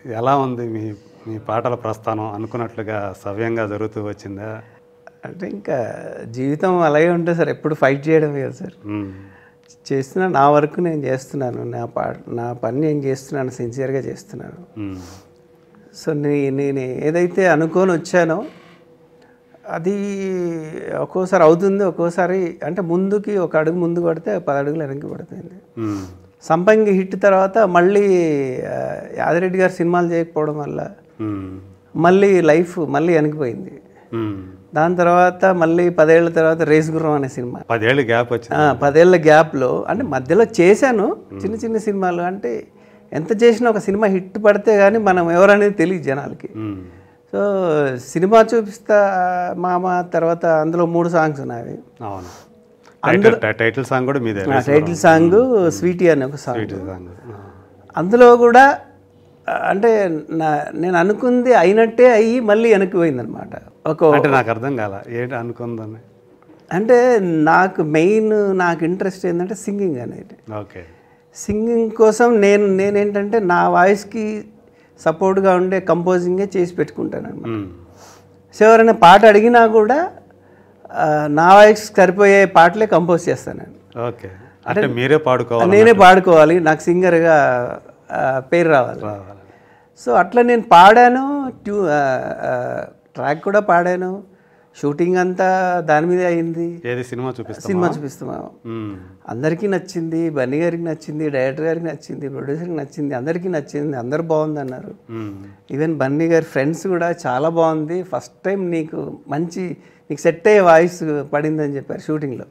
ఎలా ఉంది మీ మీ పాటల ప్రస్థానం అనుకున్నట్లుగా సవ్యంగా జరుగుతూ వచ్చిందా అంటే ఇంకా జీవితం అలాగే ఉంటుంది సార్ ఎప్పుడు ఫైట్ చేయడం కదా సార్ మ్మ్. చేస్తున్నా నా వర్క్ నేను చేస్తున్నాను నా పా నా పని నేను చేస్తున్నాను సిన్సియర్గా చేస్తున్నాను మ్మ్. సో నే నేను ఏదైతే అనుకొని వచ్చానో అది ఒక్కోసారి అవుతుంది ఒక్కోసారి అంటే ముందుకి ఒక అడుగు ముందు పడితే పది అడుగులు వెనక్కి పడుతుంది మ్మ్. సంపంగి హిట్ తర్వాత మళ్ళీ ఆ, యాదిరెడ్డి గారు సినిమాలు చేయకపోవడం వల్ల మ్మ్. మళ్ళీ లైఫ్ మళ్ళీ వెనక్కిపోయింది మ్మ్. దాని తర్వాత మళ్ళీ పదేళ్ల తర్వాత రేస్ గుర్రం అనే సినిమా పదేళ్ళు గ్యాప్ వచ్చింది ఆ, పదేళ్ల గ్యాప్లో అంటే మధ్యలో చేశాను చిన్న చిన్న సినిమాలు అంటే ఎంత చేసినా ఒక సినిమా హిట్ పడితే కానీ మనం ఎవరనేది తెలియదు జనాలకి మ్మ్. సో సినిమా చూపిస్తా మామ తర్వాత అందులో మూడు సాంగ్స్ ఉన్నాయి అవును టైటిల్ టై- టైటిల్ సాంగ్ కూడా మీదే ఆ టైటిల్ సాంగ్ స్వీటీ అనే ఒక సాంగ్ టైటిల్ సాంగ్ ఆ. అందులో కూడా ఆ, అంటే నా నేను అనుకుంది అయినట్టే అయ్యి మళ్ళీ వెనక్కి పోయిందనమాట ఒక అంటే నాకు అర్థం కాల ఏంటి అనుకుందని అంటే నాకు మెయిన్ నాకు ఇంట్రెస్ట్ ఏంటంటే సింగింగ్ అనేది ఓకే సింగింగ్ కోసం నేను నేనేంటంటే నా వాయిస్కి సపోర్ట్గా ఉండే కంపోజింగే చేసి పెట్టుకుంటాను అనమాట మ్మ్. సో ఎవరైనా పాట అడిగినా కూడా ఆ, నా వాయిస్ సరిపోయే పాటలే కంపోజ్ చేస్తాను నేను ఓకే అంటే మీరే పాడుకోవాలి నేనే పాడుకోవాలి నాకు సింగర్గా పేరు రావాలి రావాలి. సో అట్లా నేను పాడాను ట్యూ ట్రాక్ కూడా పాడాను షూటింగ్ అంతా దాని మీదే అయింది ఏది సినిమా చూపిస్తాం సినిమా చూపిస్తున్నాము అందరికీ నచ్చింది బన్నీ గారికి నచ్చింది డైరెక్టర్ గారికి నచ్చింది ప్రొడ్యూసర్కి నచ్చింది అందరికీ నచ్చింది అందరు బాగుంది అన్నారు ఈవెన్ బన్నీ గారి ఫ్రెండ్స్ కూడా చాలా బాగుంది ఫస్ట్ టైం నీకు మంచి నీకు సెట్ అయ్యే వాయిస్ పడిందని చెప్పారు షూటింగ్లో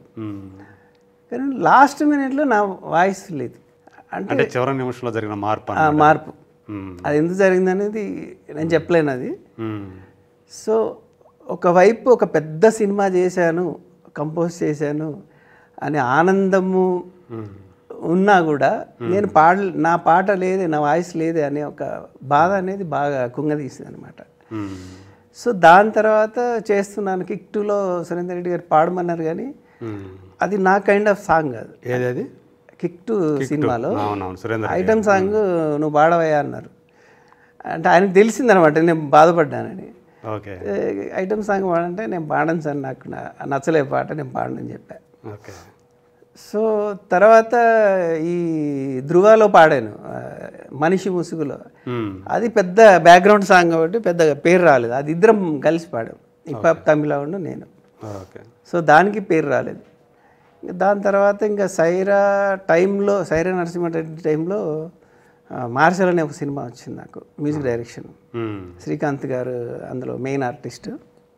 కానీ లాస్ట్ మినిట్లో నా వాయిస్ లేదు అంటే అంటే చివరి నిమిషంలో జరిగిన మార్పు ఆ అన్నమాట. మార్పు మ్మ్. అది ఎందుకు జరిగింది అనేది నేను చెప్పలేను అది మ్మ్. సో ఒకవైపు ఒక పెద్ద సినిమా చేశాను కంపోజ్ చేశాను అనే ఆనందము మ్మ్. ఉన్నా కూడా నేను పాడ నా పాట లేదే నా వాయిస్ లేదే అనే ఒక బాధ అనేది బాగా కుంగదీసింది అనమాట మ్మ్. సో దాని తర్వాత చేస్తున్నాను కిక్ టూలో సురేందర్ రెడ్డి గారు పాడమన్నారు కానీ మ్మ్. అది నా కైండ్ ఆఫ్ సాంగ్ కాదు ఏది అది కిక్ టూ సినిమాలో అవునవును సురేంద్ర ఐటమ్ సాంగ్ నువ్వు పాడవయ్యా అన్నారు అంటే ఆయనకు తెలిసిందనమాట నేను బాధపడ్డానని ఓకే ఐటమ్ సాంగ్ పాడంటే నేను పాడను సార్ నాకు నా- నచ్చలే పాట నేను పాడనని చెప్పా ఓకే సో తర్వాత ఈ ధృవాలో పాడాను ఆ, మనిషి ముసుగులో మ్మ్. అది పెద్ద బ్యాక్గ్రౌండ్ సాంగ్ కాబట్టి పెద్ద పేరు రాలేదు అది ఇద్దరం కలిసి పాడాం హిప్ తమిళ నేను ఓకే సో దానికి పేరు రాలేదు ఇంకా దాని తర్వాత ఇంకా సైరా టైంలో సైరా నరసింహారెడ్డి టైంలో ఆ, మార్షల్ అనే ఒక సినిమా వచ్చింది నాకు మ్యూజిక్ డైరెక్షన్ మ్మ్. శ్రీకాంత్ గారు అందులో మెయిన్ ఆర్టిస్ట్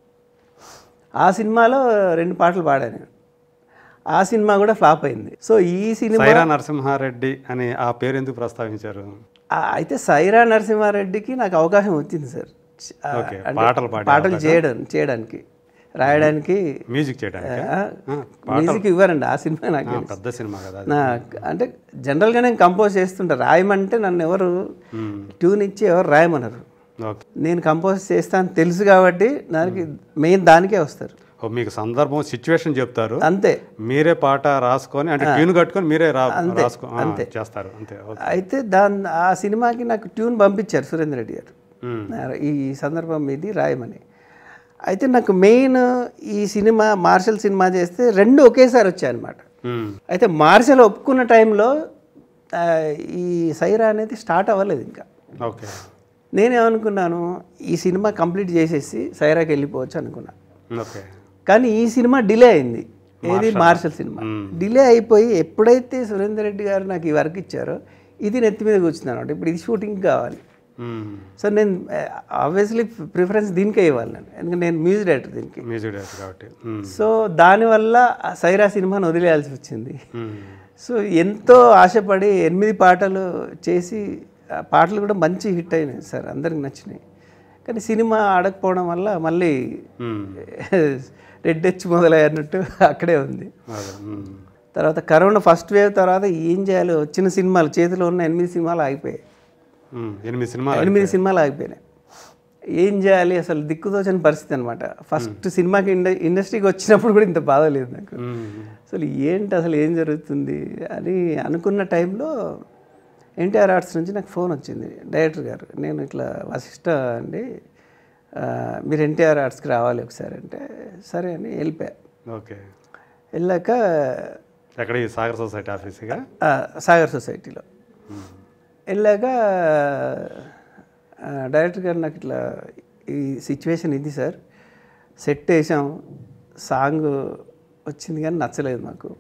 ఆ సినిమాలో రెండు పాటలు పాడాను ఆ సినిమా కూడా ఫ్లాప్ అయింది సో ఈ సినిమా సైరా నరసింహారెడ్డి అని ఆ పేరు ఎందుకు ప్రస్తావించారు ఆ, అయితే సైరా నరసింహారెడ్డికి నాకు అవకాశం వచ్చింది సార్ ఆ, ఓకే, అంటే పాటలు పాడే పాటలు చేయడం చేయడానికి రాయడానికి మ్యూజిక్ చేయడానికి ఆ, మ్యూజిక్ ఇవ్వరండి ఆ సినిమా నాకు ఆ, పెద్ద సినిమా కదా అది. నా అంటే జనరల్గా నేను కంపోజ్ చేస్తుంటా రాయమంటే నన్ను ఎవరు మ్మ్. ట్యూన్ ఇచ్చి ఎవరు రాయమన్నారు ఓకే నేను కంపోజ్ చేస్తాను తెలుసు కాబట్టి దానికి మెయిన్ దానికే వస్తారు ఓ, మీకు సందర్భం సిచ్యువేషన్ చెప్తారు అంతే మీరే పాట రాసుకొని అంటే ట్యూన్ కట్టుకొని మీరే రా రాసుకో ఆ, చేస్తారు అంతే ఓకే అయితే దాని ఆ సినిమాకి నాకు ట్యూన్ పంపించారు సురేందర్ రెడ్డి గారు మ్మ్. నా- ఈ సందర్భం ఇది రాయమని అయితే నాకు మెయిన్ ఈ సినిమా మార్షల్ సినిమా చేస్తే రెండు ఒకేసారి వచ్చాయన్నమాట మ్మ్. అయితే మార్షల్ ఒప్పుకున్న టైంలో ఆ, ఈ సైరా అనేది స్టార్ట్ అవ్వలేదు ఇంకా ఓకే నేనేమనుకున్నాను ఈ సినిమా కంప్లీట్ చేసేసి సైరాకి వెళ్ళిపోవచ్చు అనుకున్నా ఓకే కానీ ఈ సినిమా డిలే అయింది ఏది మార్షల్ సినిమా డిలే అయిపోయి ఎప్పుడైతే సురేందర్ రెడ్డి గారు నాకు ఈ వర్క్ ఇచ్చారో ఇది నెత్తి మీద కూర్చున్నాను అంటే ఇప్పుడు ఇది షూటింగ్ కావాలి మ్మ్. సో నేను ఆబ్వియస్లీ ప్రిఫరెన్స్ దీనికే ఇవ్వాలి నేను ఎందుకంటే నేను మ్యూజిక్ డైరెక్టర్ దీనికి మ్యూజిక్ డైరెక్టర్ కాబట్టి మ్మ్. సో దానివల్ల ఆ సైరా సినిమాను వదిలేయాల్సి వచ్చింది మ్మ్. సో ఎంతో ఆశపడి ఎనిమిది పాటలు చేసి ఆ పాటలు కూడా మంచి హిట్ అయినాయి సార్ అందరికి నచ్చినాయి కానీ సినిమా ఆడకపోవడం వల్ల మళ్ళీ మ్మ్. రెడ్ హెచ్ మొదలయ్యన్నట్టు అక్కడే ఉంది అదే మ్మ్. తర్వాత కరోనా ఫస్ట్ వేవ్ తర్వాత ఏం చేయాలి వచ్చిన సినిమాలు చేతిలో ఉన్న ఎనిమిది సినిమాలు ఆగిపోయాయి మ్మ్. ఎనిమిది సినిమాలు ఎనిమిది సినిమాలు ఆగిపోయినాయి ఏం చేయాలి అసలు దిక్కుతోచని పరిస్థితి అనమాట ఫస్ట్ సినిమాకి ఇండ ఇండస్ట్రీకి వచ్చినప్పుడు కూడా ఇంత బాధ లేదు నాకు మ్మ్. అసలు ఏంటి అసలు ఏం జరుగుతుంది అని అనుకున్న టైంలో ఎన్టీఆర్ ఆర్ట్స్ నుంచి నాకు ఫోన్ వచ్చింది డైరెక్టర్ గారు నేను ఇట్లా వశిష్ట అండి ఆ, మీరు ఎన్టీఆర్ ఆర్ట్స్కి రావాలి ఒకసారి అంటే సరే అని వెళ్ళిపోయా ఓకే వెళ్ళాక ఎక్కడ ఈ సాగర్ సొసైటీ ఆఫీస్గా ఆ, సాగర్ సొసైటీలో వెళ్ళాక ఆ, డైరెక్టర్ గారు నాకు ఇట్లా ఈ సిచ్యువేషన్ ఇది సార్ సెట్ వేసాం సాంగ్ వచ్చింది కానీ నచ్చలేదు మాకు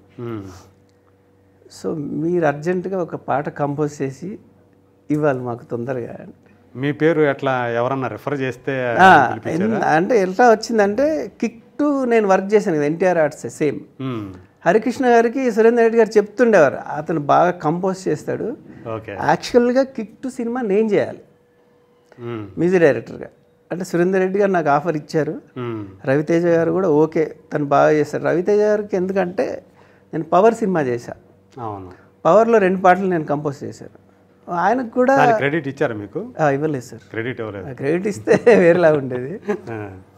సో మీరు అర్జెంటుగా ఒక పాట కంపోజ్ చేసి ఇవ్వాలి మాకు తొందరగా మీ పేరు ఎట్లా ఎవరన్నా రిఫర్ చేస్తే ఆ, పిలిపించారా? ఎన్- అంటే ఎట్లా వచ్చిందంటే కిక్ టు నేను వర్క్ చేశాను కదా ఎన్టీఆర్ ఆర్ట్స్ సేమ్ మ్మ్. హరికృష్ణ గారికి సురేందర్ రెడ్డి గారు చెప్తుండేవారు అతను బాగా కంపోజ్ చేస్తాడు ఓకే యాక్చువల్గా కిక్ టు సినిమా నేను చేయాలి మ్మ్. మ్యూజిక్ డైరెక్టర్గా అంటే సురేందర్ రెడ్డి గారు నాకు ఆఫర్ ఇచ్చారు మ్మ్. రవితేజ గారు కూడా ఓకే తను బాగా చేశారు రవితేజ గారికి ఎందుకంటే నేను పవర్ సినిమా చేశా అవును పవర్లో రెండు పాటలు నేను కంపోజ్ చేశాను ఆయనకు కూడా దాని క్రెడిట్ ఇచ్చారా మీకు ఆ, ఇవ్వలేదు సార్ క్రెడిట్ ఇవ్వలేదు ఆ క్రెడిట్ ఇస్తే వేరేలా ఉండేది ఆ.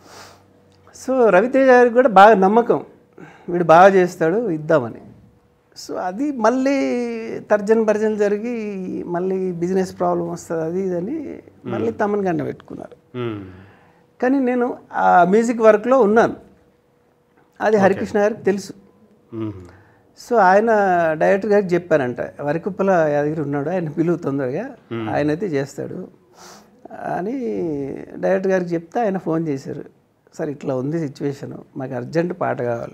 సో రవితేజ గారికి కూడా బాగా నమ్మకం వీడు బాగా చేస్తాడు ఇద్దామని సో అది మళ్ళీ తర్జన భర్జన జరిగి మళ్ళీ బిజినెస్ ప్రాబ్లం వస్తుంది అది ఇదని మళ్ళీ తమన్ గన్న పెట్టుకున్నారు మ్మ్. కానీ నేను ఆ మ్యూజిక్ వర్క్లో ఉన్నాను అది హరికృష్ణ గారికి తెలుసు మ్మ్. సో ఆయన డైరెక్టర్ గారికి చెప్పానంట వరకుప్పల యాదగిరి ఉన్నాడు ఆయన పిలువు తొందరగా ఆయన అయితే చేస్తాడు అని డైరెక్టర్ గారికి చెప్తే ఆయన ఫోన్ చేశారు సార్ ఇట్లా ఉంది సిచ్యువేషను మాకు అర్జెంట్ పాట కావాలి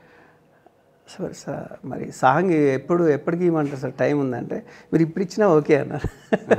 సార్ సార్ మరి సాంగ్ ఎప్పుడు ఎప్పటికి ఇవ్వమంటారు సార్ టైం ఉందంటే మీరు ఇప్పుడు ఇచ్చినా ఓకే అన్నారు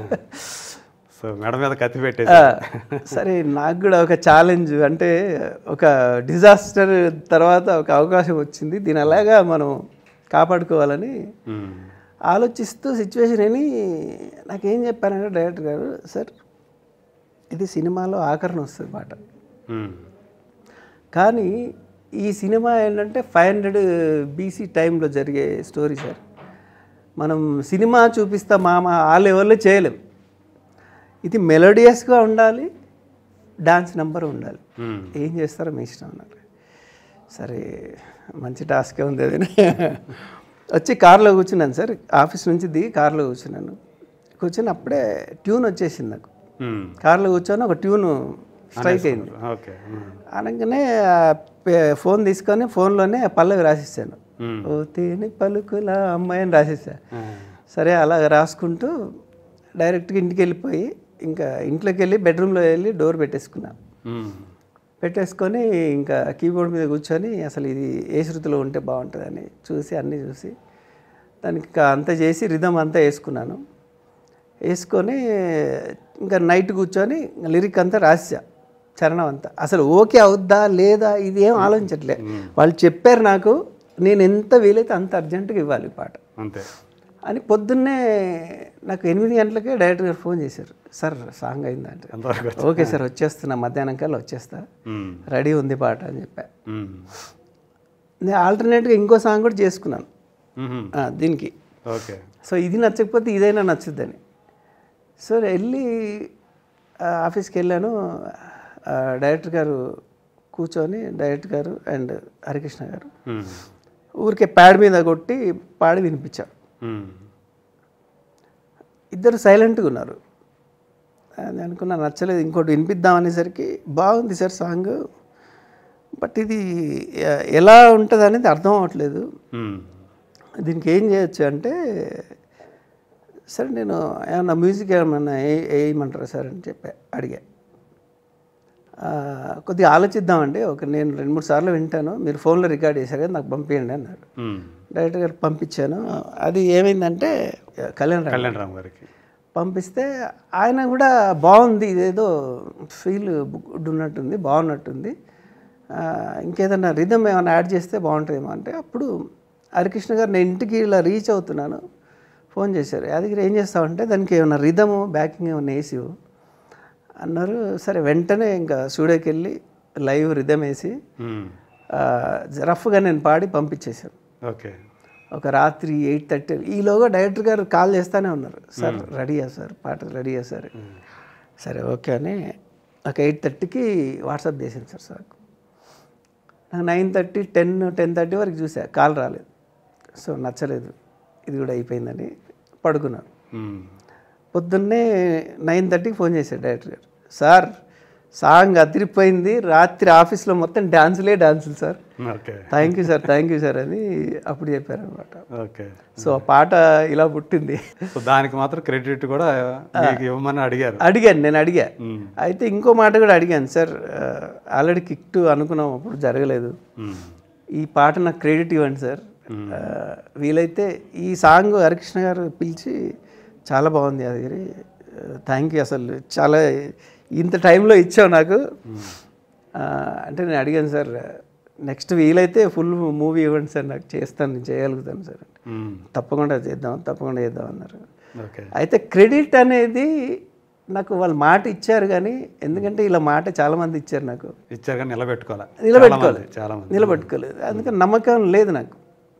సో మెడ మీద కత్తి పెట్టేసి ఆ, సరే నాకు కూడా ఒక ఛాలెంజ్ అంటే ఒక డిజాస్టర్ తర్వాత ఒక అవకాశం వచ్చింది దీని అలాగా మనం కాపాడుకోవాలని మ్మ్. ఆలోచిస్తూ సిచ్యువేషన్ అని నాకేం చెప్పారంటే డైరెక్టర్ గారు సార్ ఇది సినిమాలో ఆకరణ వస్తుంది మాట మ్మ్. కానీ ఈ సినిమా ఏంటంటే ఫైవ్ హండ్రెడ్ బీసీ టైంలో జరిగే స్టోరీ సార్ మనం సినిమా చూపిస్తా మామ ఆ లెవెల్లో చేయలేం ఇది మెలోడియస్గా ఉండాలి డాన్స్ నెంబర్ ఉండాలి మ్మ్. ఏం చేస్తారో మీ ఇష్టం అన్నారు సరే మంచి టాస్కే ఉంది అది వచ్చి కార్లో కూర్చున్నాను సార్ ఆఫీస్ నుంచి దిగి కార్లో కూర్చున్నాను కూర్చొని అప్పుడే ట్యూన్ వచ్చేసింది నాకు మ్మ్. కార్లో కూర్చొని ఒక ట్యూన్ స్ట్రైక్ అయింది ఓకే మ్మ్. అనగానే ఆ పే- ఫోన్ తీసుకొని ఫోన్లోనే పల్లవి రాసిస్తాను మ్మ్. ఓ తేనె పలుకుల అమ్మాయి అని రాసేసా ఆ. సరే అలా రాసుకుంటూ డైరెక్ట్గా ఇంటికి వెళ్ళిపోయి ఇంకా ఇంట్లోకి వెళ్ళి బెడ్రూమ్లో వెళ్ళి డోర్ పెట్టేసుకున్నా మ్మ్. పెట్టేసుకొని ఇంకా కీబోర్డ్ మీద కూర్చొని అసలు ఇది ఏ శృతిలో ఉంటే బాగుంటుందని చూసి అన్నీ చూసి దానికి ఇంకా అంతా చేసి రిధమ్ అంతా వేసుకున్నాను వేసుకొని ఇంకా నైట్ కూర్చొని లిరిక్ అంతా రాసా చరణం అంతా అసలు ఓకే అవుద్దా లేదా ఇది ఏం ఆలోచించట్లే వాళ్ళు చెప్పారు నాకు నేను ఎంత వీలైతే అంత అర్జెంటుగా ఇవ్వాలి ఈ పాట అంతే అని పొద్దున్నే నాకు ఎనిమిది గంటలకే డైరెక్టర్ గారు ఫోన్ చేశారు సార్ సాంగ్ అయిందంటే ఎంతవరకు ఓకే సార్ వచ్చేస్తున్నా మధ్యాహ్నం కల్లా వచ్చేస్తా మ్మ్. రెడీ ఉంది పాట అని చెప్పా మ్మ్. నేను ఆల్టర్నేట్గా ఇంకో సాంగ్ కూడా చేసుకున్నాను మ్మ్. ఆ, దీనికి ఓకే సో ఇది నచ్చకపోతే ఇదైనా నచ్చుద్దని సో వెళ్ళి ఆ, ఆఫీస్కి వెళ్ళాను ఆ, డైరెక్టర్ గారు కూర్చొని డైరెక్టర్ గారు అండ్ హరికృష్ణ గారు మ్మ్. ఊరికే ప్యాడ్ మీద కొట్టి పాడి వినిపించారు మ్మ్. ఇద్దరు సైలెంట్గా ఉన్నారు అది అనుకున్నా నచ్చలేదు ఇంకోటి వినిపిద్దాం అనేసరికి బాగుంది సార్ సాంగ్ బట్ ఇది ఎ- ఎలా ఉంటుంది అనేది అర్థం అవ్వట్లేదు మ్మ్. దీనికి ఏం చేయొచ్చు అంటే సరే నేను ఏమన్నా మ్యూజిక్ ఏమన్నా ఏ- వేయమంటారా సార్ అని చెప్పా అడిగా ఆ, కొద్దిగా ఆలోచిద్దామండి ఒక నేను రెండు మూడు సార్లు వింటాను మీరు ఫోన్లో రికార్డ్ చేశారు కదా నాకు పంపించండి అన్నారు మ్మ్. డైరెక్టర్ గారికి పంపించాను అది ఏమైందంటే కళ్యాణ్ రామ్ కళ్యాణ్ రామ్ గారికి పంపిస్తే ఆయన కూడా బాగుంది ఇదేదో ఫీల్ గుడ్ ఉన్నట్టుంది బాగున్నట్టుంది ఆ, ఇంకేదన్నా రిధమ్ ఏమైనా యాడ్ చేస్తే బాగుంటుందేమో అంటే అప్పుడు హరికృష్ణ గారు నేను ఇంటికి ఇలా రీచ్ అవుతున్నాను ఫోన్ చేశారు యాదగిరి ఏం చేస్తావంటే దానికి ఏమైనా రిధము బ్యాకింగ్ ఏమైనా వేసి ఇవ్వు. అన్నారు సరే వెంటనే ఇంకా స్టూడియోకి వెళ్ళి లైవ్ రిధమ్ వేసి మ్మ్. ఆ, రఫ్గా నేను పాడి పంపించేశాను ఓకే ఒక రాత్రి ఎయిట్ థర్టీ ఈలోగా డైరెక్టర్ గారు కాల్ చేస్తూనే ఉన్నారు సార్ రెడీయా సార్ పాట రెడీయా సార్ సరే ఓకే అని ఒక ఎయిట్ థర్టీకి వాట్సాప్ చేశాను సార్ సార్ నాకు nine thirty ten ten thirty వరకు చూసా కాల్ రాలేదు సో నచ్చలేదు ఇది కూడా అయిపోయిందని పడుకున్నాను మ్మ్. పొద్దున్నే నైన్ థర్టీకి ఫోన్ చేశాడు డైరెక్టర్ గారు సార్ సాంగ్ అదిరిపోయింది రాత్రి ఆఫీస్లో మొత్తం డాన్సులే డాన్సులు sir okay thank you sir thank you sir అని అప్పుడు చెప్పారనమాట ఓకే సో ఆ పాట ఇలా పుట్టింది సో దానికి మాత్రం క్రెడిట్ కూడా మీకు ఇవ్వమని అడిగారు అడిగాను నేను అడిగా మ్మ్. అయితే ఇంకో మాట కూడా అడిగాను సార్ ఆల్రెడీ కిక్ టూ అనుకున్నాం అప్పుడు జరగలేదు మ్మ్. ఈ పాట నాకు క్రెడిట్ ఇవ్వండి సార్ ఆ, వీలైతే ఈ సాంగ్ హరికృష్ణ గారు పిలిచి చాలా బాగుంది అది థ్యాంక్ యూ అసలు చాలా ఇంత టైంలో ఇచ్చావు నాకు ఆ, అంటే నేను అడిగాను సార్ నెక్స్ట్ వీలైతే ఫుల్ మూవీ ఇవ్వండి సార్ నాకు చేస్తాను నేను చేయగలుగుతాను సార్ మ్మ్. తప్పకుండా చేద్దాం తప్పకుండా చేద్దాం అన్నారు ఓకే అయితే క్రెడిట్ అనేది నాకు వాళ్ళు మాట ఇచ్చారు కానీ ఎందుకంటే ఇలా మాట చాలామంది ఇచ్చారు నాకు ఇచ్చారు కానీ నిలబెట్టుకోవాలి నిలబెట్టుకోవాలి. చాలా మంది, చాలా మంది నిలబెట్టుకోలేదు అందుకని నమ్మకం లేదు నాకు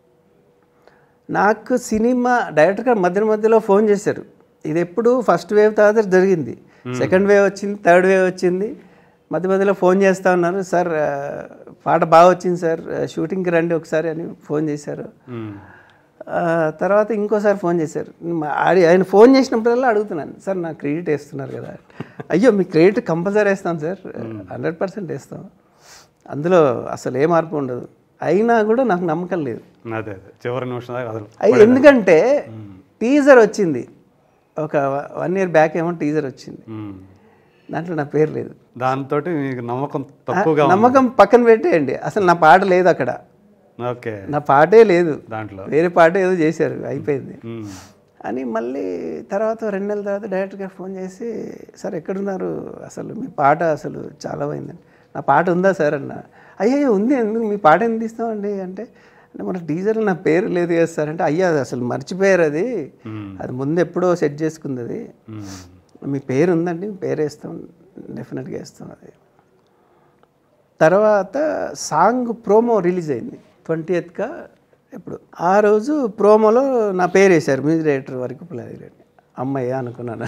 నాకు సినిమా డైరెక్టర్ గారు మధ్య మధ్యలో ఫోన్ చేశారు ఇది ఎప్పుడు ఫస్ట్ వేవ్ తర్వాత జరిగింది సెకండ్ వేవ్ వచ్చింది థర్డ్ వేవ్ వచ్చింది మధ్య మధ్యలో ఫోన్ చేస్తా ఉన్నారు సార్ ఆ, పాట బాగా వచ్చింది సార్ ఆ, షూటింగ్కి రండి ఒకసారి అని ఫోన్ చేశారు మ్మ్. ఆ, తర్వాత ఇంకోసారి ఫోన్ చేశారు మా- ఆడి- ఆయన ఫోన్ చేసినప్పుడల్లా అడుగుతున్నాను సార్ నా క్రెడిట్ వేస్తున్నారు కదా అయ్యో మీ క్రెడిట్ కంపల్సరీ వేస్తాం సార్ హండ్రెడ్ పర్సెంట్ వేస్తాం అందులో అసలు ఏ మార్పు ఉండదు అయినా కూడా నాకు నమ్మకం లేదు అదే అదే చివరి నిమిషం దాకా అసలు అయ్యి ఎందుకంటే టీజర్ వచ్చింది ఒక వన్ ఇయర్ బ్యాక్ ఏమో టీజర్ వచ్చింది మ్మ్. దాంట్లో నా పేరు లేదు దాంతో మీకు నమ్మకం తక్కువగా ఉంది. నమ్మకం పక్కన పెట్టేయండి అసలు నా పాట లేదు అక్కడ ఓకే నా పాటే లేదు దాంట్లో వేరే పాట ఏదో చేశారు అయిపోయింది మ్మ్. అని మళ్ళీ తర్వాత రెండు నెలల తర్వాత డైరెక్టర్ గారు ఫోన్ చేసి సార్ ఎక్కడున్నారు అసలు మీ పాట అసలు చాలా పోయిందండి నా పాట ఉందా సార్ అన్న అయ్యో ఉంది ఎందుకు మీ పాట ఎందుకు తీస్తామండి అంటే అంటే మన టీజర్లో నా పేరు లేదు కదా సార్ అంటే అయ్యా అది అసలు మర్చిపోయారు అది మ్మ్. అది ముందు ఎప్పుడో సెట్ చేసుకుంది అది మ్మ్. మీ పేరు ఉందండి మీ పేరు వేస్తాం డెఫినెట్గా వేస్తాం అది తర్వాత సాంగ్ ప్రోమో రిలీజ్ అయింది ట్వంటీ ఎయిత్గా ఎప్పుడు ఆ రోజు ప్రోమోలో నా పేరు వేశారు మ్యూజిక్ డైరెక్టర్ వరకు పిల్లలు అమ్మయ్య అనుకున్నాను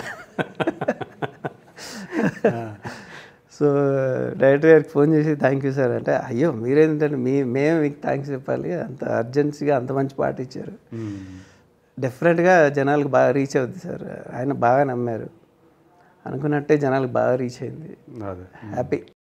సో డైరెక్టర్ గారికి ఫోన్ చేసి థ్యాంక్ యూ సార్ అంటే అయ్యో మీరేంటంటే మీ మేము మీకు థ్యాంక్స్ చెప్పాలి అంత అర్జెన్సీగా అంత మంచి పాట ఇచ్చారు మ్మ్. డెఫినెట్గా జనాలకు బాగా రీచ్ అవుద్ది సార్ ఆయన బాగా నమ్మారు అనుకున్నట్టే జనాలకు బాగా రీచ్ అయింది అదే హ్యాపీ